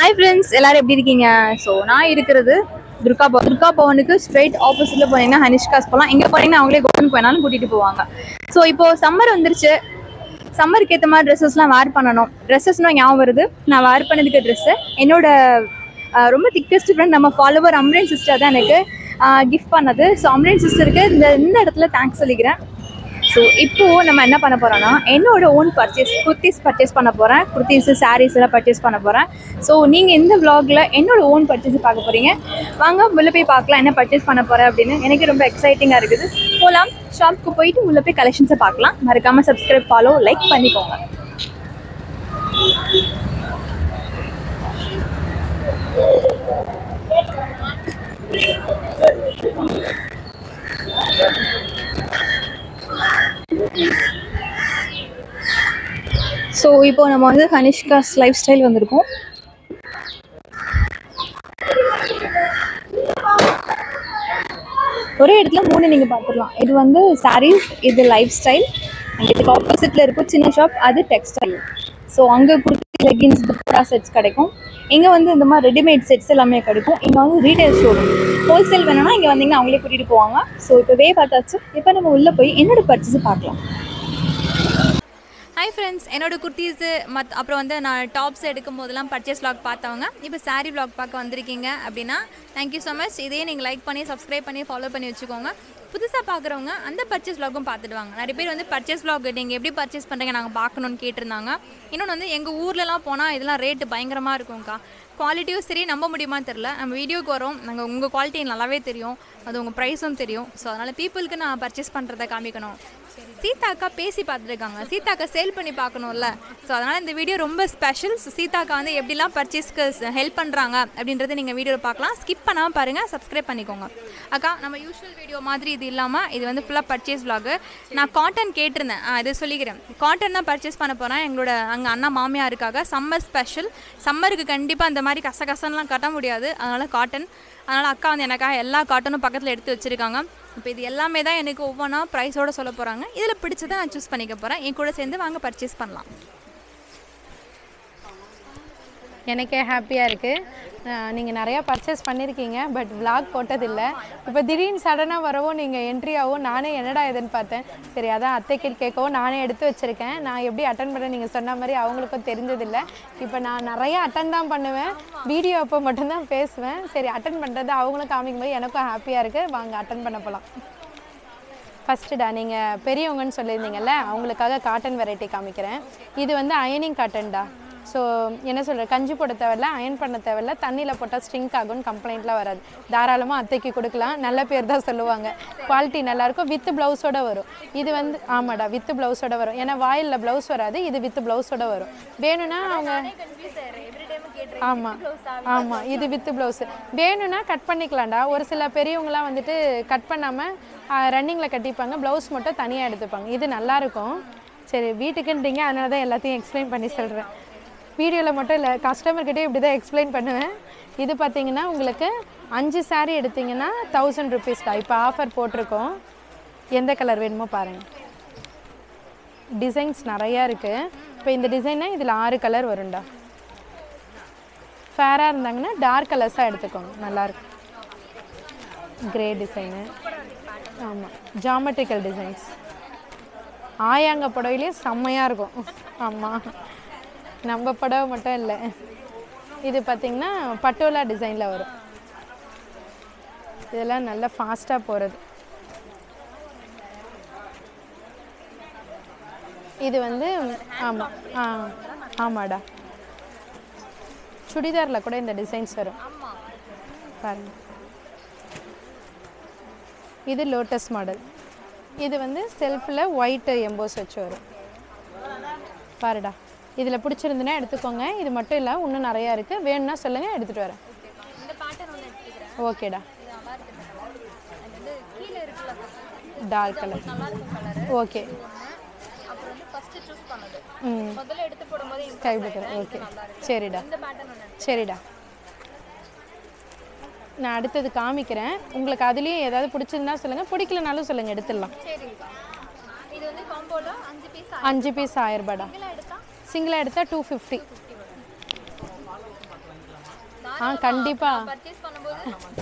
Hi friends எல்லாரும் எப்படி இருக்கீங்க ஸோ நான் இருக்கிறது துர்கா பவன் துர்கா பவனுக்கு ஸ்ட்ரெயிட் ஆப்போசிட்ல போனீங்கன்னா ஹனிஷ்காஸ் போகலாம் இங்கே போனீங்கன்னா அவங்களே கோவனுக்கு வேணாலும் கூட்டிட்டு போவாங்க ஸோ இப்போ சம்மர் வந்துருச்சு சம்மருக்கு ஏற்ற மாதிரி ட்ரெஸ்ஸஸ்லாம் வேர் பண்ணணும் ட்ரெஸ்ஸஸ்னால் ஞாபகம் வருது நான் வேர் பண்ணதுக்கு ட்ரெஸ்ஸு என்னோட ஆஹ், ரொம்ப திக்கஸ்ட் ஃப்ரெண்ட் நம்ம ஃபாலோவர் அம்ரேன் சிஸ்டர் தான் எனக்கு கிஃப்ட் பண்ணது ஸோ அம்ரேன் சிஸ்டருக்கு இந்த இந்த இடத்துல தேங்க்ஸ் சொல்லிக்கிறேன் ஸோ இப்போ நம்ம என்ன பண்ண போறோம்னா என்னோட ஓன் பர்ச்சேஸ் குர்த்திஸ் பர்ச்சேஸ் பண்ண போகிறேன் குர்த்திஸ் சாரீஸ் எல்லாம் பர்ச்சேஸ் பண்ண போகிறேன் ஸோ நீங்கள் இந்த vlogல என்னோட ஓன் பர்ச்சேஸ் பார்க்க போகிறீங்க வாங்க உள்ள போய் பார்க்கலாம் என்ன பர்ச்சேஸ் பண்ண போகிறேன் அப்படின்னு எனக்கு ரொம்ப எக்ஸைட்டிங்காக இருக்குது போகலாம் ஷாப்க்கு போயிட்டு உள்ள போய் கலெக்ஷன்ஸை பார்க்கலாம் மறக்காமல் சப்ஸ்கிரைப் ஃபாலோ லைக் பண்ணிக்கோங்க ஸோ இப்போ நம்ம வந்து ஹனிஷ்காஸ் லைஃப் ஸ்டைல் வந்திருக்கோம் ஒரே இடத்துல மூணு நீங்கள் பார்த்துடலாம் இது வந்து சாரீஸ் இது லைஃப் ஸ்டைல் இதுக்கு ஆப்போசிட்டில் இருக்கும் சின்ன ஷாப் அது டெக்ஸ்டைல் ஸோ அங்கே குர்த்தி லெகின்ஸ் துப்பரா செட்ஸ் கிடைக்கும் இங்கே வந்து இந்த மாதிரி ரெடிமேட் செட்ஸ் எல்லாமே கிடைக்கும் இங்கே வந்து ரீட்டைல் ஷோரூம் ஹோல்சேல் வேணும்னா இங்கே வந்தீங்கன்னா அவங்களே கூட்டிகிட்டு போவாங்க ஸோ இப்போவே பார்த்தாச்சு இப்போ நம்ம உள்ளே போய் என்னோட பர்ச்சேஸ் பார்க்கலாம் ஹாய் ஃப்ரெண்ட்ஸ் என்னோட குர்த்தீஸு மத் அப்புறம் வந்து நான் டாப்ஸ் எடுக்கும் போதெல்லாம் பர்ச்சேஸ் vlog பார்த்தவங்க இப்போ saree vlog பார்க்க வந்திருக்கீங்க அப்படின்னா தேங்க்யூ ஸோ மச் இதையே நீங்கள் லைக் பண்ணி சப்ஸ்கிரைப் பண்ணி ஃபாலோ பண்ணி வச்சுக்கோங்க புதுசாக பார்க்குறவங்க அந்த பர்ச்சேஸ் vlogகும் பார்த்துடுவாங்க நிறைய பேர் வந்து பர்ச்சேஸ் vlog நீங்கள் எப்படி பர்ச்சேஸ் பண்ணுறீங்க நாங்கள் பார்க்கணுன்னு கேட்டிருந்தாங்க இன்னொன்று வந்து எங்கள் ஊர்லலாம் போனால் இதெல்லாம் ரேட்டு பயங்கரமாக இருக்கும்க்கா குவாலிட்டியும் சரி நம்ப முடியுமான்னு தெரில நம்ம வீடியோக்கு வரோம் நாங்கள் உங்கள் குவாலிட்டி நல்லாவே தெரியும் அது உங்கள் ப்ரைஸும் தெரியும் ஸோ அதனால் பீப்புளுக்கு நான் பர்ச்சேஸ் பண்ணுறதை காமிக்கணும் சீதாக்கா பேசி பார்த்துருக்காங்க சீதாக்கா சேல் பண்ணி பார்க்கணும்ல ஸோ அதனால் இந்த வீடியோ ரொம்ப ஸ்பெஷல் ஸோ சீதாக்கா வந்து எப்படிலாம் பர்ச்சேஸ்க்கு ஹெல்ப் பண்ணுறாங்க அப்படின்றத நீங்கள் வீடியோவில் பார்க்கலாம் ஸ்கிப் பண்ணாமல் பாருங்கள் சப்ஸ்கிரைப் பண்ணிக்கோங்க அக்கா நம்ம யூஷுவல் வீடியோ மாதிரி இது இல்லாமல் இது வந்து ஃபுல்லாக பர்ச்சேஸ் vlog நான் காட்டன் கேட்டிருந்தேன் ஆ இது சொல்லிக்கிறேன் காட்டன் தான் பர்ச்சேஸ் பண்ண போகிறேன் எங்களோட அங்கே அண்ணா மாமியாருக்காக சம்மர் ஸ்பெஷல் சம்மருக்கு கண்டிப்பாக இந்த மாதிரி கச கசன்லாம் கட்ட முடியாது அதனால் காட்டன் அதனால் அக்கா வந்து எனக்காக எல்லா காட்டனும் பக்கத்தில் எடுத்து வச்சுருக்காங்க இப்போ இது எல்லாமே தான் எனக்கு ஒவ்வொன்றா ப்ரைஸோட சொல்ல போகிறாங்க இதில் பிடிச்சதை நான் சூஸ் பண்ணிக்க போகிறேன் என் கூட சேர்ந்து வாங்க பர்ச்சேஸ் பண்ணலாம் எனக்கே ஹாப்பியாக இருக்குது நீங்கள் நிறையா பர்ச்சேஸ் பண்ணியிருக்கீங்க பட் vlog போட்டதில்லை இப்போ திடீர்னு சடனாக வரவும் நீங்கள் என்ட்ரி ஆகவும் நானே என்னடா இதுன்னு பார்த்தேன் சரி அதான் அத்தைக்கு கேட்கவும் நானே எடுத்து வச்சுருக்கேன் நான் எப்படி அட்டன் பண்ண நீங்கள் சொன்ன மாதிரி அவங்களுக்கும் தெரிஞ்சதில்லை இப்போ நான் நிறையா அட்டன் தான் பண்ணுவேன் வீடியோ அப்போ மட்டும்தான் பேசுவேன் சரி அட்டன் பண்ணுறது அவங்களும் காமிக்கும் போது எனக்கும் ஹாப்பியாக இருக்குது வாங்க அட்டன் பண்ண போகலாம் ஃபஸ்ட்டுடா நீங்கள் பெரியவங்கன்னு சொல்லியிருந்தீங்கல்ல அவங்களுக்காக காட்டன் வெரைட்டி காமிக்கிறேன் இது வந்து அயனிங் காட்டன்டா ஸோ என்ன சொல்கிற கஞ்சி போட தேவையில்ல அயன் பண்ண தேவையில்ல தண்ணியில் போட்டால் ஸ்ட்ரிங்க் ஆகும்னு கம்ப்ளைண்ட்லாம் வராது தாராளமாக அத்தைக்கு கொடுக்கலாம் நல்ல பேர் தான் சொல்லுவாங்க குவாலிட்டி நல்லாயிருக்கும் வித் ப்ளவுஸோட வரும் இது வந்து ஆமாடா வித் ப்ளவுஸோட வரும் ஏன்னா வாயிலில் ப்ளவுஸ் வராது இது வித் ப்ளவுஸோட வரும் வேணும்னா அவங்க ஆமாம் ஆமாம் இது வித் ப்ளவுஸு வேணும்னா கட் பண்ணிக்கலாம்டா ஒரு சில பெரியவங்களாம் வந்துட்டு கட் பண்ணாமல் ரன்னிங்கில் கட்டிப்பாங்க ப்ளவுஸ் மட்டும் தனியாக எடுத்துப்பாங்க இது நல்லாயிருக்கும் சரி வீட்டுக்குன்றீங்க அதனால தான் எல்லாத்தையும் எக்ஸ்பிளைன் பண்ணி சொல்கிறேன் வீடியோவில் மட்டும் இல்லை கஸ்டமர்கிட்டே இப்படி தான் எக்ஸ்பிளைன் பண்ணுவேன் இது பார்த்தீங்கன்னா உங்களுக்கு அஞ்சு saree எடுத்தீங்கன்னா தௌசண்ட் ருபீஸ்டா இப்போ ஆஃபர் போட்டிருக்கோம் எந்த கலர் வேணுமோ பாருங்கள் டிசைன்ஸ் நிறையா இருக்குது இப்போ இந்த டிசைனா இதில் ஆறு கலர் வரும்டா ஃபேராக இருந்தாங்கன்னா டார்க் கலர்ஸாக எடுத்துக்கோங்க நல்லாயிருக்கும் கிரே டிசைனு ஆமாம் ஜாமெட்ரிக்கல் டிசைன்ஸ் ஆயாங்க புடவையிலே செம்மையாக இருக்கும் ஆமாம் நம்ம புடவை மட்டும் இல்லை இது பார்த்திங்கன்னா பட்டோலா டிசைனில் வரும் இதெல்லாம் நல்லா ஃபாஸ்ட்டாக போகிறது இது வந்து ஆமாம் ஆ ஆமாடா சுடிதாரில் கூட இந்த டிசைன்ஸ் வரும் பாருங்க இது லோட்டஸ் மாடல் இது வந்து செல்ஃபில் ஒயிட் எம்போஸ் வச்சு வரும் பாருடா இதில் பிடிச்சிருந்துன்னா எடுத்துக்கோங்க இது மட்டும் இல்லை இன்னும் நிறையா இருக்குது வேணும்னா சொல்லுங்கள் எடுத்துகிட்டு வரேன் ஓகேடா டார்க் கலர் ஓகே ம் ஸ்கை ப்ளூ கலர் ஓகே சரிடா சரிடா நான் அடுத்தது காமிக்கிறேன் உங்களுக்கு அதுலேயே ஏதாவது பிடிச்சிருந்தா சொல்லுங்கள் பிடிக்கலனாலும் சொல்லுங்கள் எடுத்துடலாம் இது வந்து காம்போல அஞ்சு பீஸ் அஞ்சு பீஸ் ஆயிரம் ரூபாடா சிங்கிளாக எடுத்தால் டூ ஃபிஃப்டி ஆ கண்டிப்பாக பர்ச்சேஸ் பண்ணும்போது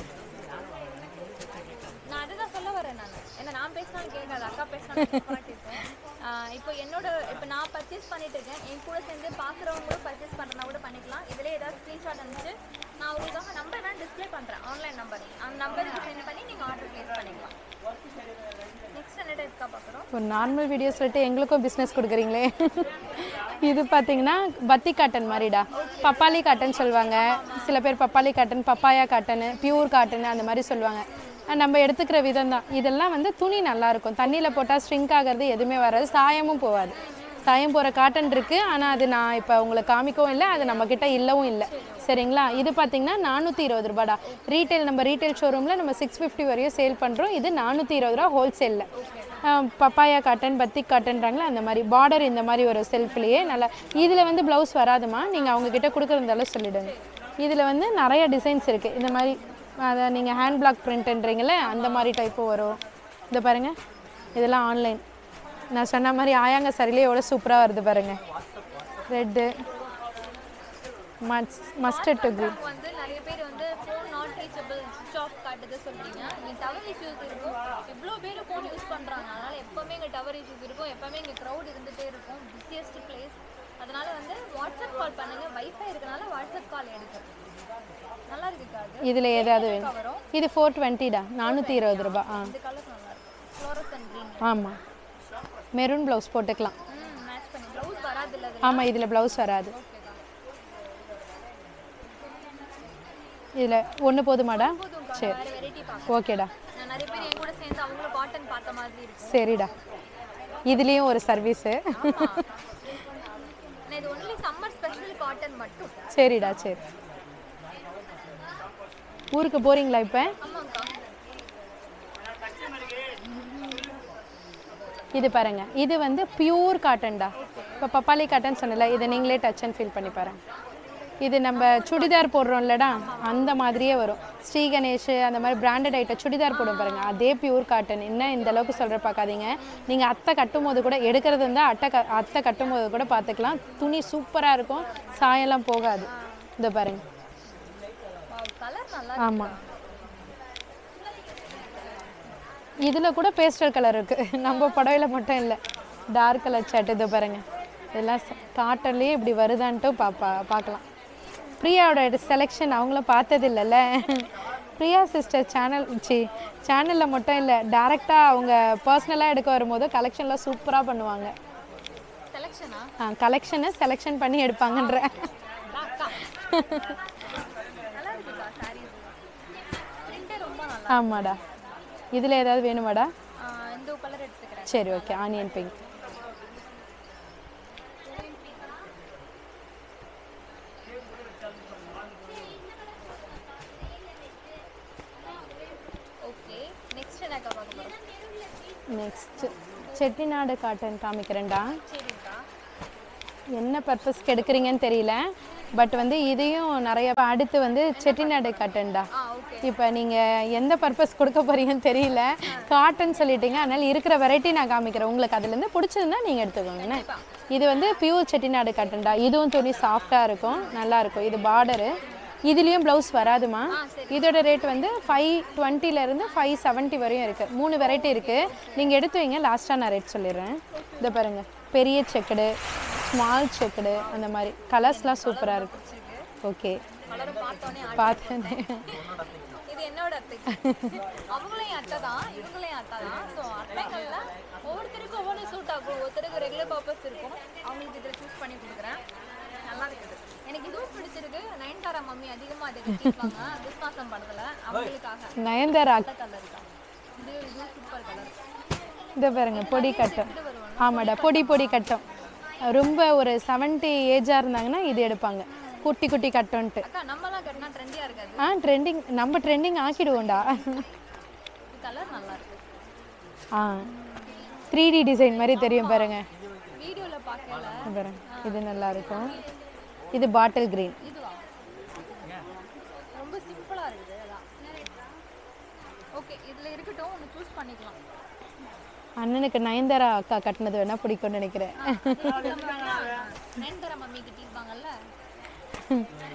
நான் அதுதான் சொல்ல வரேன் நான் ஏன்னா நான் பேசினாலும் கேட்காது அக்கா பேசினாலும் கேட்கும் இப்போ என்னோட இப்போ நான் பர்ச்சேஸ் பண்ணிட்டு இருக்கேன் என் கூட சேர்ந்து பார்க்குறவங்களும் பர்ச்சேஸ் பண்ணுறனா கூட பண்ணிக்கலாம் இதில் ஏதாவது ஸ்க்ரீன்ஷாட் அனுப்பிச்சு நான் உங்களுக்காக நம்பர் நான் டிஸ்ப்ளே பண்ணுறேன் ஆன்லைன் நம்பர் அந்த நம்பருக்கு சென்ட் பண்ணி நீங்கள் ஆர்டர் ப்ளேஸ் பண்ணிக்கலாம் நெக்ஸ்ட் என்ன டைப்க்கா பார்க்குறோம் ஒரு நார்மல் வீடியோ சொல்லிட்டு எங்களுக்கும் பிஸ்னஸ் கொடுக்குறீங்களே இது பார்த்தீங்கன்னா பத்தி காட்டன் மாதிரிடா பப்பாளி காட்டன் சொல்லுவாங்க சில பேர் பப்பாளி cotton papaya cotton pure cotton அந்த மாதிரி சொல்லுவாங்க அஹ் நம்ம எடுத்துக்கிற விதம் தான் இதெல்லாம் வந்து துணி நல்லா இருக்கும் தண்ணியில் போட்டால் ஸ்ட்ரிங்க் ஆகிறது எதுவுமே வராது சாயமும் போகாது சாயம் போகிற காட்டன் இருக்குது ஆனால் அது நான் இப்போ உங்களுக்கு காமிக்கவும் இல்லை அது நம்மக்கிட்ட இல்லவும் இல்லை சரிங்களா இது பார்த்தீங்கன்னா நானூற்றி இருபது ரூபாடா ரீட்டைல் நம்ம ரீட்டைல் ஷோரூமில் நம்ம சிக்ஸ் ஃபிஃப்டி வரையும் சேல் பண்ணுறோம் இது நானூற்றி இருபது ரூபா ஹோல்சேலில் பப்பாயா காட்டன் பத்திக் காட்டன்றாங்களே அந்த மாதிரி பார்டர் இந்த மாதிரி ஒரு செல்ஃப்லேயே நல்லா இதில் வந்து ப்ளவுஸ் வராதுமா நீங்கள் அவங்கக்கிட்ட கொடுக்குறதாலும் சொல்லிவிடுங்க இதில் வந்து நிறைய டிசைன்ஸ் இருக்குது இந்த மாதிரி அதை நீங்கள் ஹேண்ட் பிளாக் பிரிண்ட்ன்றீங்களே அந்த மாதிரி டைப்பும் வரும் இந்த பாருங்கள் இதெல்லாம் ஆன்லைன் நான் சொன்ன மாதிரி ஆயாங்க சரியிலே எவ்வளோ சூப்பராக வருது பாருங்கள் ரெட்டு மஸ் மஸ்டர்ட் டு க்ரீன் இப்போ வந்து நிறைய பேர் வந்து phone not reachable switch off காட்டுது சொல்றீங்க இங்கே டவர் இஷ்யூஸ் இருக்கும் எவ்வளோ பேர் ஃபோன் யூஸ் பண்ணுறாங்க அதனால எப்போவுமே இங்கே டவர் இஷ்யூஸ் இருக்கும் எப்போவுமே இங்கே க்ரௌட் இருந்துகிட்டே இருக்கும் பிஸியஸ்ட் பிளேஸ் அதனால வந்து வாட்ஸ்அப் கால் பண்ணுங்க வைஃபை இருக்கனால வாட்ஸ்அப் கால் எடுக்கும் நல்லா இருக்குக்கா அது இதில் ஏதாவது வேணும் வரும் இது ஃபோர் டுவெண்ட்டிடா நானூற்றி இருபது ரூபா ஆ இந்த கலர் நல்லா இருக்கும் ஃப்ளோரசன் க்ரீன் ஆமாம் மெரூன் ப்ளவுஸ் போட்டுக்கலாம் ம் மேட்ச் பண்ணி ப்ளவுஸ் வராது இல்லை ஆமாம் இதில் ப்ளவுஸ் வராது இதில் ஒன்று போதுமாடா சரி வேறு வெரைட்டி பார்க்க ஓகேடா நான் நிறைய பேர் என் கூட சேர்ந்து அவங்களும் காட்டன் பார்த்த மாதிரி இருக்கும் சரிடா இதுலேயும் ஒரு சர்வீஸு நான் இது ஒன்லி சம்மர் ஸ்பெஷல் காட்டன் மட்டும் சரிடா சரி ஊருக்கு போகிறீங்களா இப்போ ஆமாங்க்கா இது பாருங்க இது வந்து பியூர் காட்டன்டா இப்போ பப்பாளி காட்டன் சொன்னல இதை நீங்களே டச் அண்ட் ஃபீல் பண்ணி பாருங்க இது நம்ம சுடிதார் போடுறோம்லடா அந்த மாதிரியே வரும் ஸ்ரீ கணேஷ் அந்த மாதிரி பிராண்டட் ஐட்டம் சுடிதார் போடும் பாருங்க அதே பியூர் காட்டன் என்ன இந்த அளவுக்கு சொல்கிற பார்க்காதீங்க நீங்கள் அத்தை கட்டும் போது கூட எடுக்கிறது இருந்தால் அட்டை க அத்தை கட்டும் போது கூட பார்த்துக்கலாம் துணி சூப்பராக இருக்கும் சாயம்லாம் போகாது இந்த பாருங்க கலர் நல்லா ஆமாம் இதில் கூட பேஸ்டல் கலர் இருக்குது நம்ம புடவையில மட்டும் இல்லை டார்க் கலர் ஷர்ட் இது பாருங்க இதெல்லாம் காட்டன்லேயே இப்படி வருதான்ட்டு பாப்பா பார்க்கலாம் பிரியாவோட செலெக்ஷன் அவங்களும் பார்த்தது இல்லைல்ல பிரியா சிஸ்டர் சேனல் சி சேனலில் மட்டும் இல்லை டேரெக்டாக அவங்க பர்சனலாக எடுக்க வரும்போது கலெக்ஷன்லாம் சூப்பராக பண்ணுவாங்க செலெக்ஷனா கலெக்ஷனை செலெக்ஷன் பண்ணி எடுப்பாங்கன்ற அக்கா நல்லா இருக்குக்கா சாரீஸ் பிரிண்டே ரொம்ப நல்லா ஆமாடா இதில் ஏதாவது வேணுமாடா ஆ, இந்த கலர் எடுத்துக்கிறேன் சரி okay onion pink okay next என்னக்கா பார்க்க போகிறோம் நெக்ஸ்ட் செட்டிநாடு காட்டன் காமிக்கிறேன்டா சரிக்கா என்ன பர்பஸ்க்கு எடுக்கிறீங்கன்னு தெரியல பட் வந்து இதையும் நிறைய அடுத்து வந்து செட்டிநாடு காட்டன்டா ஆ ஓகே இப்போ நீங்கள் எந்த பர்பஸ் கொடுக்க போறீங்கன்னு தெரியல காட்டன் சொல்லிட்டீங்க அதனால இருக்கிற வெரைட்டி நான் காமிக்கிறேன் உங்களுக்கு அதுலேருந்து பிடிச்சிருந்தா நீங்கள் எடுத்துக்கோங்கண்ணே இது வந்து பியூர் செட்டிநாடு காட்டன்டா இதுவும் துணி சாஃப்டாக இருக்கும் நல்லா இருக்கும் இது பார்டரு இதுலேயும் ப்ளவுஸ் வராதுமா இதோட ரேட் வந்து ஃபைவ் டுவெண்ட்டிலேருந்து ஃபைவ் செவன்ட்டி வரையும் இருக்குது மூணு வெரைட்டி இருக்குது நீங்கள் எடுத்து வைங்க லாஸ்ட்டாக நான் ரேட் சொல்லிடுறேன் இதை பாருங்கள் பெரிய செக்குடு ஸ்மால் செக்குடு அந்த மாதிரி கலர்ஸ்லாம் சூப்பராக இருக்குது ஓகே கலரை பார்த்தோன்னே பார்த்தேன் இது என்னோட அத்தை அவங்களும் என் அத்தை தான் இவங்களும் என் அத்தை தான் ஸோ அத்தைகள்ல ஒவ்வொருத்தருக்கும் ஒவ்வொரு சூட் ஆகும் ஒருத்தருக்கு ரெகுலர் பர்பஸ் இருக்கும் அவங்களுக்கு இதில் சூஸ் பண்ணி கொடுக்குறேன் நல்லா இருக்குது எனக்கு இதுவும் பிடிச்சிருக்கு நயன்தாரா மம்மி அதிகமாக அதை கட்டியிருப்பாங்க விஸ்வாசம் படத்தில் அவங்களுக்காக நயன்தாரா நல்ல கலர் தான் இது இது சூப்பர் கலர் இந்த பாருங்க பொடி கட்டம் ஆமாடா பொடி பொடி கட்டம் ரொம்ப ஒரு செவன்ட்டி ஏஜாக இருந்தாங்கன்னா இது எடுப்பாங்க குட்டி குட்டி கட்டம்ன்ட்டு அக்கா நம்மலாம் கட்டினா ட்ரெண்டியாக இருக்காது ஆ ட்ரெண்டிங் நம்ம ட்ரெண்டிங் ஆக்கிடுவோம்டா இது கலர் நல்லா இருக்கு ஆ த்ரீ டி டிசைன் மாதிரி தெரியும் பாருங்க வீடியோவில் பார்க்கல இது பாருங்க இது நல்லா இருக்கும் இது பாட்டில் கிரீன் இதுவா ரொம்ப சிம்பிளா இருக்குது அதான் ஓகே இதுல இருக்கட்டும் ஒன்று சூஸ் பண்ணிக்கலாம் அண்ணனுக்கு நயன்தாரா அக்கா கட்டினது வேணா பிடிக்கும்னு நினைக்கிறேன் நயன்தாரா மம்மி கிட்டிருப்பாங்கல்ல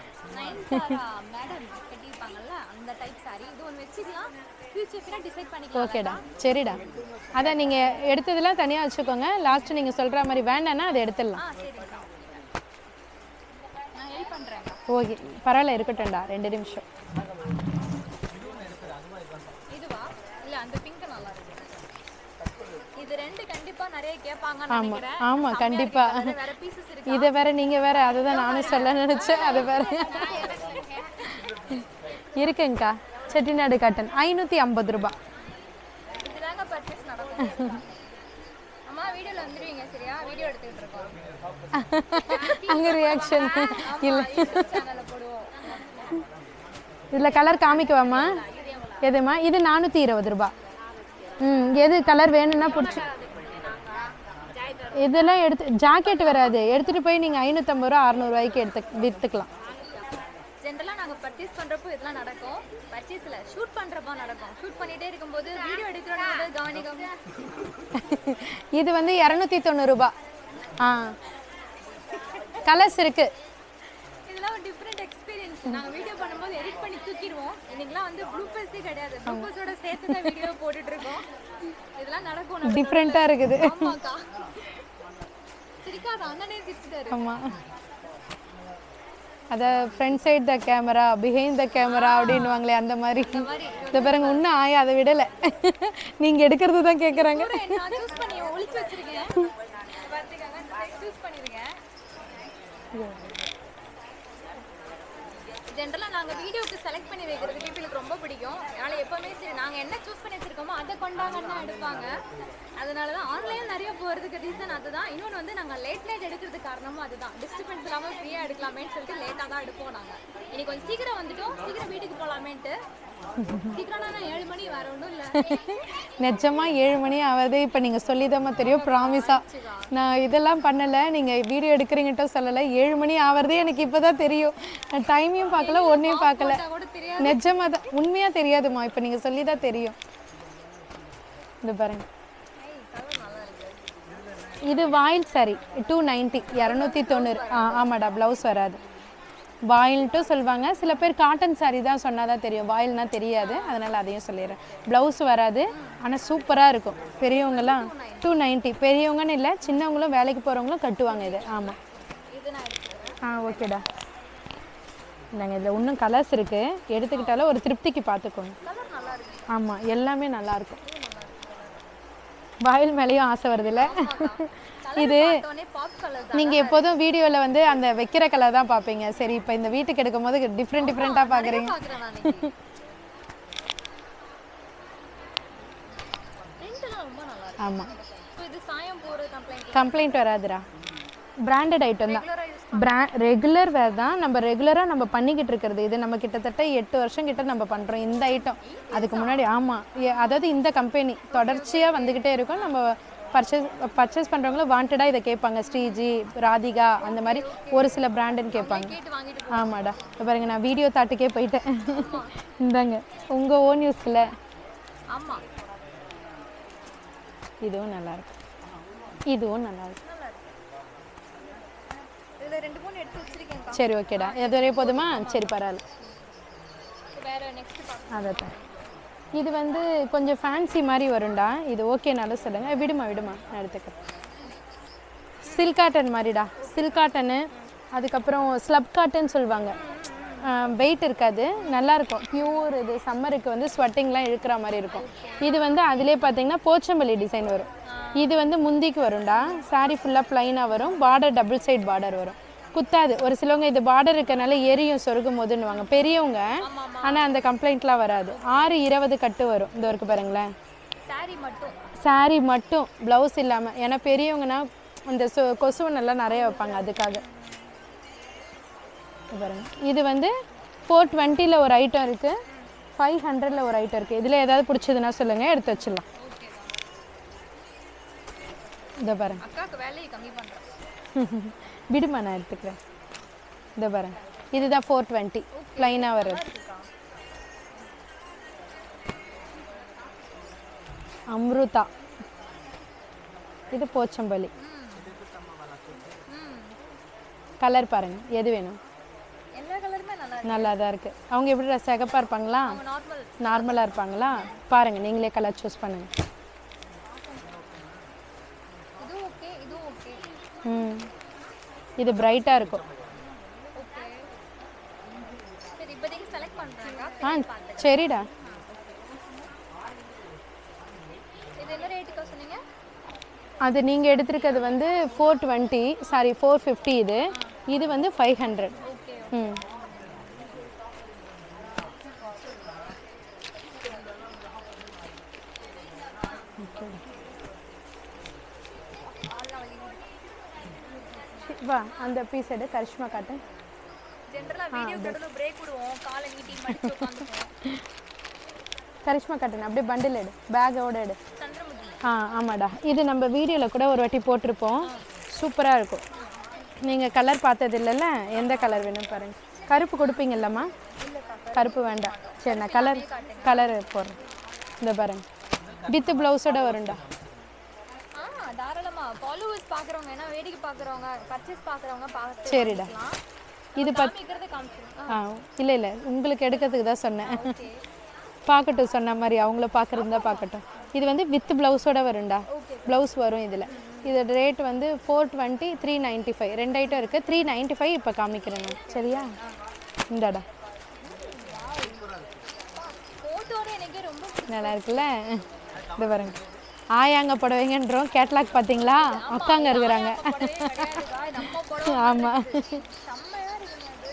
நயன்தாரா மேடம் கட்டியிருப்பாங்கல்ல அந்த டைப் saree இது ஒன்று வச்சுக்கலாம் ஃபியூச்சர் டிசைட் பண்ணிக்கலாம் ஓகேடா சரிடா அதான் நீங்கள் எடுத்ததெல்லாம் தனியாக வச்சுக்கோங்க லாஸ்ட்டு நீங்கள் சொல்கிற மாதிரி வேண்டாம்னா அதை எடுத்துடலாம் ஆ சரிங்கக்கா நான் ஹெல்ப் பண்ணுறேங்க ஓகே பரவாயில்ல இருக்கட்டும்டா ரெண்டு நிமிஷம் இதுவா இல்ல அந்த பிங்க் நல்லா இருக்கு இது ரெண்டு கண்டிப்பா நிறைய கேட்பாங்கன்னு ஆமாம் நினைக்கிறேன் ஆமாம் செம்மையா கண்டிப்பாக இருக்கு. வேற பீசஸ் இருக்கு இதை வேற நீங்கள் வேற அதை தான் நானும் சொல்ல நினச்சேன் அதை வேற இருக்குங்கக்கா செட்டிநாடு காட்டன் ஐநூற்றி ஐம்பது ரூபா இதுதாங்க பர்ச்சேஸ் நடக்கும் அம்மா வீடியோல வந்துருவீங்க சரியா வீடியோ எடுத்துக்கிட்டு இருக்கோம் அங்கே ரியாக்ஷன் இல்லை சேனல்ல போடுவோம் இதில் கலர் காமிக்கவாம்மா எதும்மா இது நானூற்றி இருபது ரூபா ம் எது கலர் வேணும்னா பிடிச்சி இதெல்லாம் எடுத்து ஜாக்கெட் வராது எடுத்துகிட்டு போய் நீங்கள் ஐநூற்றம்பது ரூபா அறநூறுவாய்க்கு எடுத்து விற்றுக்கலாம் ஜென்ரலா நாங்க பர்ச்சேஸ் பண்றப்போ இதெல்லாம் நடக்கும் பர்ச்சேஸ்ல ஷூட் பண்றப்போ நடக்கும் ஷூட் பண்ணிட்டே இருக்கும்போது வீடியோ எடுக்கிறோம் கவனிக்காம இது வந்து இரநூத்தி தொண்ணூறுபா ஆ கலர்ஸ் இருக்குது இதெல்லாம் ஒரு டிஃப்ரெண்ட் எக்ஸ்பீரியன்ஸ் நாங்க வீடியோ பண்ணும்போது எடிட் பண்ணி தூக்கிடுவோம் இன்னைக்குலாம் வந்து ப்ளூபர்ஸே கிடையாது ப்ளூபர்ஸோட சேர்த்து தான் வீடியோ போட்டுட்டு இருக்கோம் இதெல்லாம் நடக்கும் நம்ம டிஃப்ரெண்ட்டாக இருக்குது ஆமாக்கா சிரிக்காத அண்ணனே சிரிச்சுட்டாரு ஆமாம் அதை front side the camera behind the camera அப்படின்னுவாங்களே அந்த மாதிரி இந்த பாருங்க இன்னும் ஆயா அதை விடலை நீங்கள் எடுக்கிறது தான் கேட்குறாங்க நான் சூஸ் பண்ணி ஒளிச்சு வச்சிருக்கேன் பார்த்துக்கங்க சூஸ் பண்ணிருக்கேன் ஜென்ரலாக நாங்கள் வீடியோக்கு செலக்ட் பண்ணி வைக்கிறது பீப்புளுக்கு ரொம்ப பிடிக்கும் அதனால் எப்போவுமே சரி நாங்கள் என்ன சூஸ் பண்ணி வச்சிருக்கோமோ அதை கொண்டாங்கன்னு தான் எடுப்பாங்க அதனால தான் ஆன்லைன் நிறைய போகிறதுக்கு ரீசன் அதுதான் இன்னொன்று வந்து நாங்கள் லேட் நைட் எடுக்கிறதுக்கு காரணமும் அதுதான் டிஸ்டர்பன்ஸ் இல்லாமல் ஃப்ரீயாக எடுக்கலாமேன்னு சொல்லிட்டு லேட்டாக தான் எடுப்போம் நாங்கள் இன்னைக்கு கொஞ்சம் சீக்கிரம் வந்துட்டோம் சீக்கிரம் வீட்டுக்கு போகலாமேன்ட்டு சீக்கிரம்னா ஏழு மணி வர ஒன்றும் இல்லை நிஜமா ஏழு மணி ஆகுது இப்போ நீங்கள் சொல்லிதாம்மா தெரியும் ப்ராமிஸாக நான் இதெல்லாம் பண்ணலை நீங்கள் வீடியோ எடுக்கிறீங்கட்டோ சொல்லலை ஏழு மணி ஆகிறதே எனக்கு இப்போ தான் தெரியும் நான் டைமையும் பார்க்கல ஒன்றையும் பார்க்கல கூட தெரியாது நிஜமாக தான் உண்மையாக தெரியாதுமா இப்போ நீங்கள் சொல்லி தான் தெரியும் இந்த பாருங்க இது வாயில் சாரி டூ நைன்ட்டி இரநூத்தி தொண்ணூறு ஆ ஆமாடா ப்ளவுஸ் வராது வாயில்ட்டும் சொல்லுவாங்க சில பேர் காட்டன் saree தான் சொன்னால் தான் தெரியும் வாயில்னா தெரியாது அதனால் அதையும் சொல்லிடுறேன் ப்ளவுஸ் வராது ஆனால் சூப்பராக இருக்கும் பெரியவங்கலாம் டூ நைன்ட்டி பெரியவங்கன்னு இல்லை சின்னவங்களும் வேலைக்கு போகிறவங்களும் கட்டுவாங்க இது ஆமாம் இது நான் எடுத்துக்கிறேன் ஆ ஓகேடா நாங்கள் இதில் இன்னும் கலர்ஸ் இருக்குது எடுத்துக்கிட்டாலும் ஒரு திருப்திக்கு பார்த்துக்கோங்க கலர் நல்லா இருக்கு ஆமாம் எல்லாமே நல்லாயிருக்கும் வாயில் மேலேயும் ஆசை வருதுல்ல இது உடனே பாப் கலர் நீங்கள் எப்போதும் வீடியோவில் வந்து அந்த வைக்கிற கலர் தான் பார்ப்பீங்க சரி இப்போ இந்த வீட்டுக்கு எடுக்கும் போது டிஃப்ரெண்ட் டிஃப்ரெண்ட்டாக பார்க்குறீங்க பாக்குறேன் நான் இன்னைக்கு பிரிண்ட்லாம் ரொம்ப நல்லா இருக்கு ஆமாம் So, இது சாயம் போறது கம்ப்ளைண்ட் கம்ப்ளைண்ட் வராதுடா பிராண்டட் ஐட்டம் தான் பிரா ரெகுலர் வேர் தான் நம்ம ரெகுலராக நம்ம பண்ணிக்கிட்டு இருக்கிறது இது நம்ம கிட்டத்தட்ட எட்டு வருஷம் கிட்ட நம்ம பண்ணுறோம் இந்த ஐட்டம் அதுக்கு முன்னாடி ஆமாம் அதாவது இந்த கம்பெனி தொடர்ச்சியாக வந்துக்கிட்டே இருக்கும் நம்ம பர்ச்சேஸ் பர்ச்சேஸ் பண்ணுறவங்களும் வாண்டடாக இதை கேட்பாங்க ஸ்ரீஜி ராதிகா அந்த மாதிரி ஒரு சில பிராண்டுன்னு கேட்பாங்க கேட்டு வாங்கிட்டு ஆமாடா இப்போ பாருங்க நான் வீடியோ தாட்டுக்கே போயிட்டேன் இந்தாங்க உங்கள் ஓன் யூஸில் ஆமா இதுவும் நல்லாயிருக்கு இதுவும் நல்லாயிருக்கு இதுல ரெண்டு மூணு எடுத்து வச்சிருக்கேன் சரி ஓகேடா இது வரைய போதுமா சரி பரவாயில்ல வேற நெக்ஸ்ட் பாக்கலாம் அதை தான் இது வந்து கொஞ்சம் ஃபேன்சி மாதிரி வரும்டா இது ஓகேனாலும் சொல்லுங்கள் விடுமா விடுமா நான் எடுத்துக்கிறேன் சில்க் காட்டன் மாதிரிடா சில்க் காட்டனு அதுக்கப்புறம் ஸ்லப் காட்டன் சொல்லுவாங்க வெயிட் இருக்காது நல்லா இருக்கும் பியூர் இது சம்மருக்கு வந்து ஸ்வெட்டிங்லாம் இழுக்கிற மாதிரி இருக்கும் இது வந்து அதிலே பார்த்தீங்கன்னா போச்சம்பள்ளி டிசைன் வரும் இது வந்து முந்திக்கு வரும்டா saree ஃபுல்லாக ப்ளைனாக வரும் பார்டர் டபுள் சைட் பார்டர் வரும் குத்தாது ஒரு சிலவங்க இது பார்டர் இருக்கனால எரியும் சொருகும் போதுன்னுவாங்க பெரியவங்க ஆனால் அந்த கம்ப்ளைண்ட்லாம் வராது ஆறு இருபது கட்டு வரும் இந்த ஒருக்கு பாருங்களேன் saree மட்டும் saree மட்டும் ப்ளவுஸ் இல்லாமல் ஏன்னா பெரியவங்கன்னா இந்த சொ கொசுவனெல்லாம் நிறைய வைப்பாங்க அதுக்காக இது பாருங்க இது வந்து ஃபோர் டுவெண்ட்டியில் ஒரு ஐட்டம் இருக்குது ஃபைவ் ஹண்ட்ரடில் ஒரு ஐட்டம் இருக்குது இதில் ஏதாவது பிடிச்சதுன்னா சொல்லுங்கள் எடுத்து வச்சிடலாம் இதை பாருங்க அக்காக்கு வேலையை கம்மி பண்றேன் விடுமா நான் எடுத்துக்கிறேன் இதை பாருங்க இதுதான் ஃபோர் டுவெண்ட்டி ப்ளைனாக வர்றது அம்ருதா இது போச்சம்பள்ளி கலர் பாருங்க எது வேணும் எல்லா கலருமே நல்லா நல்லா தான் இருக்கு அவங்க எப்படி சிகப்பாக இருப்பாங்களா நார்மல் நார்மலாக இருப்பாங்களா பாருங்கள் நீங்களே கலர் சூஸ் பண்ணுங்கள் இது ஓகே இது ஓகே ம் இது பிரைட்டாக இருக்கும் ஓகே சரி இப்போதைக்கு செலக்ட் பண்ணுறாங்க ஆ சரிடா இது என்ன ரேட்டுக்கா சொன்னீங்க அது நீங்கள் எடுத்திருக்கிறது வந்து four twenty sari four fifty இது இது வந்து ஃபைவ் ஹண்ட்ரட் ஓகே ம் வா அந்த பீஸ் எடு கரிஷ்மா காட்டு ஜென்ரலாக வீடியோ கடலும் பிரேக் விடுவோம் காலை நீட்டி மடிச்சு உட்காந்துப்போம் கரிஷ்மா காட்டுன்னு அப்படியே பண்டில் எடு பேக்கோட எடு சந்திரமுகி ஆ ஆமாடா இது நம்ம வீடியோவில் கூட ஒரு வாட்டி போட்டிருப்போம் சூப்பராக இருக்கும் நீங்கள் கலர் பார்த்தது இல்லைல்ல எந்த கலர் வேணும் பாருங்க கருப்பு கொடுப்பீங்கல்லம்மா கருப்பு வேண்டாம் சரி நான் கலர் கலர் போடுறேன் இந்த பாருங்க வித் ப்ளவுஸோட வரும்டா ஆ தாராளமா ஃபாலோவர்ஸ் பார்க்குறவங்க ஏன்னா வேடிக்கை பார்க்குறவங்க பர்ச்சேஸ் பார்க்குறவங்க பார்த்து சரிடா இது பத் காமிக்கிறத காமிச்சிடும் ஆ இல்லை இல்லை உங்களுக்கு எடுக்கிறதுக்கு தான் சொன்னேன் பார்க்கட்டும் சொன்ன மாதிரி அவங்கள பார்க்குறது தான் பார்க்கட்டும் இது வந்து வித் ப்ளவுஸோட வரும்டா ப்ளவுஸ் வரும் இதில் இதோட ரேட் வந்து four twenty three ninety five ரெண்டு ஐட்டம் இருக்குது த்ரீ நைன்ட்டி ஃபைவ் இப்போ காமிக்கிறேன் நான் சரியா இந்தாடா ஃபோட்டோட எனக்கே ரொம்ப நல்லா இருக்குல்ல இது பாருங்க ஆயாங்க புடவைங்கன்றோம் கேட்லாக் பார்த்தீங்களா அக்காங்க இருக்கிறாங்க கிடையாதுக்கா இது நம்ம படம் ஆமாம் செம்மையா இருக்குங்க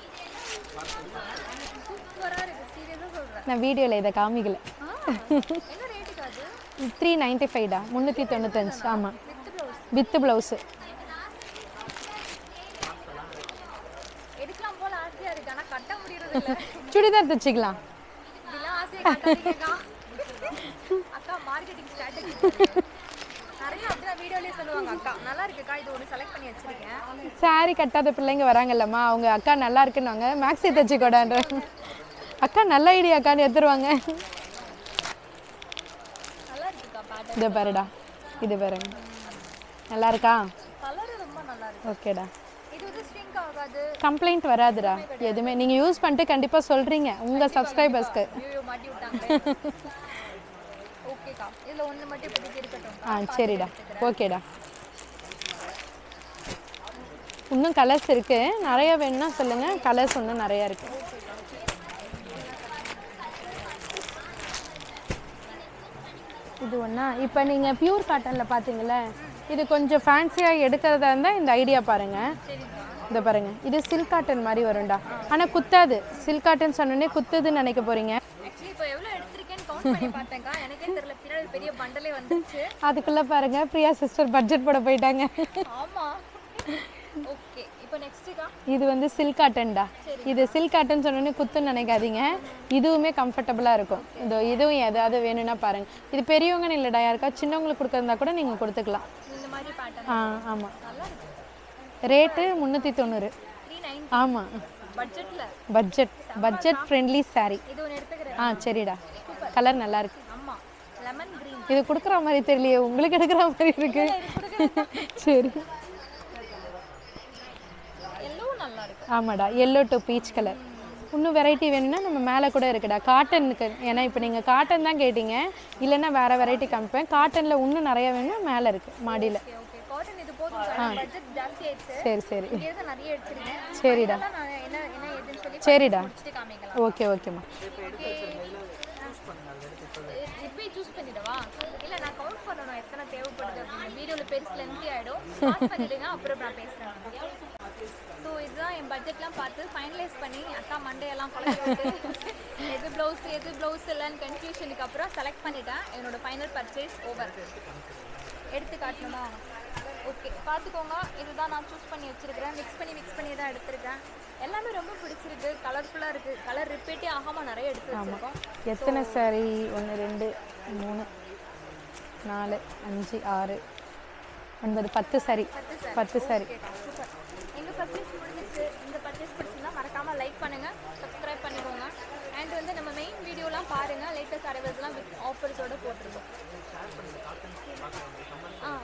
அது சூப்பரா இருக்கு சீரியஸா சொல்றேன் நான் வீடியோவில் இதை காமிக்கல ஆ, என்ன ரேட்டுக்கு அது த்ரீ நைன்ட்டி ஃபைவ்டா முந்நூற்றி தொண்ணூத்தஞ்சு ஆமாம் வித் ப்ளவுஸ் வித் ப்ளவுஸு எடுக்கலாம் போல ஆசையா இருக்கு ஆனா கட்ட முடியறது இல்ல சுடிதார் தைச்சிக்கலாம் இதெல்லாம் ஆசையா கட்டாதீங்கக்கா அக்கா மார்க்கெட்டிங் ஸ்ட்ராட்டஜி நிறைய அப்படிதான் வீடியோலயே சொல்லுவாங்க அக்கா நல்லா இருக்குக்கா இது ஒன்று செலக்ட் பண்ணி வச்சிருக்கேன் சாரி கட்டாத பிள்ளைங்க வராங்கல்லம்மா அவங்க அக்கா நல்லா இருக்குன்னுவாங்க மேக்ஸி தைச்சிக்கோடான்ற அக்கா நல்ல ஐடியா அக்கான்னு எடுத்துருவாங்க நல்லா இருக்குக்கா பேட்டர்ன் இதை பாருடா இது பாருங்க நல்லா இருக்கா கலர் ரொம்ப நல்லா இருக்கு ஓகேடா இது வந்து ஸ்ட்ரிங்க் ஆகாது கம்ப்ளைண்ட் வராதுடா எதுவுமே நீங்கள் யூஸ் பண்ணிட்டு கண்டிப்பாக சொல்கிறீங்க உங்கள் சப்ஸ்கிரைபர்ஸ்க்கு ஐயோ மாட்டி விட்டாங்க ஓகேக்கா இதுல ஒண்ணு மட்டும் இப்போதைக்கு இருக்கட்டும் ஆ சரிடா ஓகேடா இன்னும் கலர்ஸ் இருக்குது நிறைய வேணும்னா சொல்லுங்கள் கலர்ஸ் இன்னும் நிறையா இருக்குது இது ஒன்றா இப்போ நீங்கள் பியூர் காட்டனில் பார்த்தீங்களே இது கொஞ்சம் ஃபேன்சியாக எடுக்கிறதா இருந்தால் இந்த ஐடியா பாருங்கள் இதை பாருங்கள் இது சில்க் காட்டன் மாதிரி வரும்டா ஆனால் குத்தாது சில்க் காட்டன் சொன்னோடனே குத்துதுன்னு நினைக்க போகிறீங்க ஆக்சுவலி இப்போ எவ்வளவு எடுத்திருக்கேன்னு கவுண்ட் பண்ணி பார்த்தேன்க்கா எனக்கே தெரியல பின்னாடி பெரிய பண்டலே வந்துச்சு அதுக்குள்ளே பாருங்கள் பிரியா சிஸ்டர் பட்ஜெட் போட போயிட்டாங்க ஆமா ஓகே இப்போ நெக்ஸ்ட்டுக்கா இது வந்து சில்க் காட்டன்டா இது சில்க் காட்டன் சொன்னோன்னே குத்துன்னு நினைக்காதீங்க இதுவுமே கம்ஃபர்டபுளாக இருக்கும் இதோ இதுவும் எதாவது வேணும்னா பாருங்க இது பெரியவங்கன்னு இல்லைடா யாருக்கா சின்னவங்களுக்கு கொடுக்கறதா கூட நீங்கள் கொடுத்துக்கலாம் இந்த மாதிரி பேட்டர்ன் ஆ ஆமாம் நல்லா இருக்கு ரேட்டு முந்நூற்றி தொண்ணூறு த்ரீ நைன் ஆமாம் பட்ஜெட்ல பட்ஜெட் பட்ஜெட் ஃப்ரெண்ட்லி saree இது ஒன்று எடுத்துக்கிறேன் ஆ சரிடா கலர் நல்லா இருக்கு ஆமா லெமன் கிரீன் இது கொடுக்குற மாதிரி தெரியலையே உங்களுக்கு எடுக்கிற மாதிரி இருக்கு சரி எல்லோவும் நல்லா இருக்கு ஆமாடா எல்லோ டு பீச் கலர் இன்னும் வெரைட்டி வேணும்னா நம்ம மேலே கூட இருக்குடா காட்டனுக்கு ஏன்னா இப்போ நீங்கள் காட்டன் தான் கேட்டீங்க இல்லைன்னா வேறு வெரைட்டி காமிப்பேன் காட்டனில் இன்னும் நிறைய வேணும்னா மேலே இருக்குது மாடியில் ஓகே ஓகே காட்டன் இது போதும் பட்ஜெட் ஜாஸ்தி ஆயிடுச்சு சரி சரி இங்க இருந்து நிறைய எடுத்துருக்கேன் சரிடா அதெல்லாம் நான் என்ன என்ன ஏதுன்னு சொல்லி சரிடா முடிச்சுட்டு காமிக்கலாம் ஓகே ஓகேம்மா இப்பயே சூஸ் பண்ணிடவா இல்ல நான் கவுண்ட் பண்ணணும் எத்தனை தேவைப்படுது அப்படின்னு வீடியோல பெருசு லென்த்தி ஆயிடும் பாஸ் பண்ணிடுங்க அப்புறம் நான் பேசுறேன் ஸோ இதுதான் என் பட்ஜெட்லாம் பார்த்து ஃபைனலைஸ் பண்ணி அக்கா மண்டையெல்லாம் குழந்தை விட்டு எது ப்ளவுஸ் எது ப்ளவுஸ் இல்லைன்னு கன்ஃபியூஷனுக்கு அப்புறம் செலக்ட் பண்ணிட்டேன் என்னோட ஃபைனல் பர்ச்சேஸ் ஓவர் எடுத்து காட்டணுமா ஓகே பார்த்துக்கோங்க இதுதான் நான் சூஸ் பண்ணி வச்சிருக்கிறேன் மிக்ஸ் பண்ணி மிக்ஸ் பண்ணி தான் எடுத்திருக்கேன் எல்லாமே ரொம்ப பிடிச்சிருக்கு கலர்ஃபுல்லாக இருக்குது கலர் ரிப்பீட்டே ஆகாமல் நிறைய எடுத்து வச்சிருக்கோம் எத்தனை சாரி ஒன்று ரெண்டு மூணு நாலு அஞ்சு ஆறு ஒன்பது பத்து சாரி பத்து சாரி சூப்பர் எங்கள் பர்ச்சேஸ் முடிஞ்சிச்சு இந்த பர்ச்சேஸ் பிடிச்சிருந்தா மறக்காமல் லைக் பண்ணுங்கள் சப்ஸ்கிரைப் பண்ணிக்கோங்க அண்ட் வந்து நம்ம மெயின் வீடியோலாம் பாருங்கள் லேட்டஸ்ட் அரைவல்ஸ்லாம் வித் ஆஃபர்ஸோடு போட்டிருக்கோம் ஆ ஆ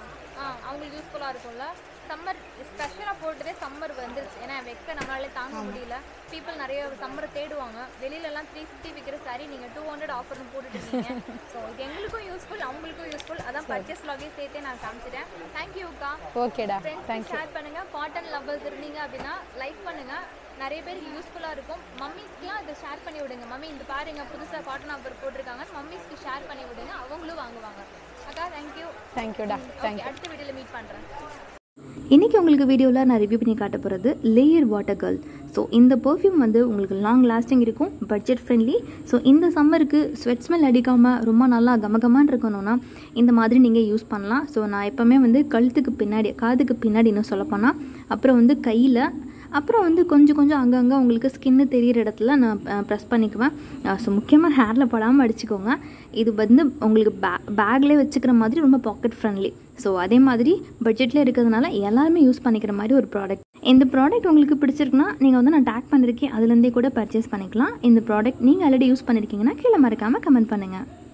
அவங்களுக்கு யூஸ்ஃபுல்லாக இருக்கும்ல சம்மர் ஸ்பெஷலாக போட்டதே சம்மர் வந்துருச்சு ஏன்னா வெக்க நம்மளாலே தாங்க முடியல பீப்புள் நிறைய சம்மரை தேடுவாங்க வெளியிலலாம் த்ரீ ஃபிஃப்டி விற்கிற சாரி நீங்கள் டூ ஹண்ட்ரட் ஆஃபர்னு போட்டுட்டு இருக்கீங்க ஸோ இது எங்களுக்கும் யூஸ்ஃபுல் அவங்களுக்கும் யூஸ்ஃபுல் அதான் பர்ச்சேஸ் லாகே சேர்த்தே நான் காமிச்சிட்டேன் தேங்க்யூக்கா ஓகேடா ஃப்ரெண்ட்ஸ் ஷேர் பண்ணுங்க காட்டன் லவ்வர்ஸ் இருந்தீங்க அப்படின்னா லைக் பண்ணுங்க நிறைய பேருக்கு யூஸ்ஃபுல்லாக இருக்கும் மம்மிஸ்க்குலாம் இதை ஷேர் பண்ணி விடுங்க மம்மி இந்த பாருங்க புதுசாக காட்டன் ஆஃபர் போட்டிருக்காங்க மம்மிஸ்க்கு ஷேர் பண்ணி விடுங்க அவங்களும் வாங்குவாங்க அக்கா தேங்க்யூ தேங்க்யூடா ஓகே அடுத்த வீடியோவில் மீட் பண்ணுறேன் இன்றைக்கி உங்களுக்கு வீடியோவில் நான் ரிவ்யூ பண்ணி காட்ட போகிறது லேயர் வாட்டர் கேர்ள் ஸோ இந்த பெர்ஃப்யூம் வந்து உங்களுக்கு லாங் லாஸ்டிங் இருக்கும் பட்ஜெட் ஃப்ரெண்ட்லி ஸோ இந்த சம்மருக்கு ஸ்வெட் ஸ்மெல் அடிக்காமல் ரொம்ப நல்லா கமகமான்னு இருக்கணும்னா இந்த மாதிரி நீங்கள் யூஸ் பண்ணலாம் ஸோ நான் எப்போவுமே வந்து கழுத்துக்கு பின்னாடி காதுக்கு பின்னாடி இன்னும் சொல்லப்போனால் அப்புறம் வந்து கையில் அப்புறம் வந்து கொஞ்சம் கொஞ்சம் அங்கங்கே உங்களுக்கு ஸ்கின்னு தெரியிற இடத்துல நான் ப்ரெஸ் பண்ணிக்குவேன் ஸோ முக்கியமாக ஹேரில் படாமல் அடிச்சுக்கோங்க இது வந்து உங்களுக்கு பே பேக்லேயே வச்சுக்கிற மாதிரி ரொம்ப பாக்கெட் ஃப்ரெண்ட்லி ஸோ அதே மாதிரி பட்ஜெட்டில் இருக்கிறதுனால எல்லாருமே யூஸ் பண்ணிக்கிற மாதிரி ஒரு ப்ராடக்ட் இந்த ப்ராடக்ட் உங்களுக்கு பிடிச்சிருக்குன்னா நீங்கள் வந்து நான் டேக் பண்ணியிருக்கேன் அதுலேருந்தே கூட பர்ச்சேஸ் பண்ணிக்கலாம் இந்த ப்ராடக்ட் நீங்கள் ஆல்ரெடி யூஸ் பண்ணியிருக்கீங்கன்னா கீழே மறக்காமல் கமெண்ட் பண்ணுங்கள்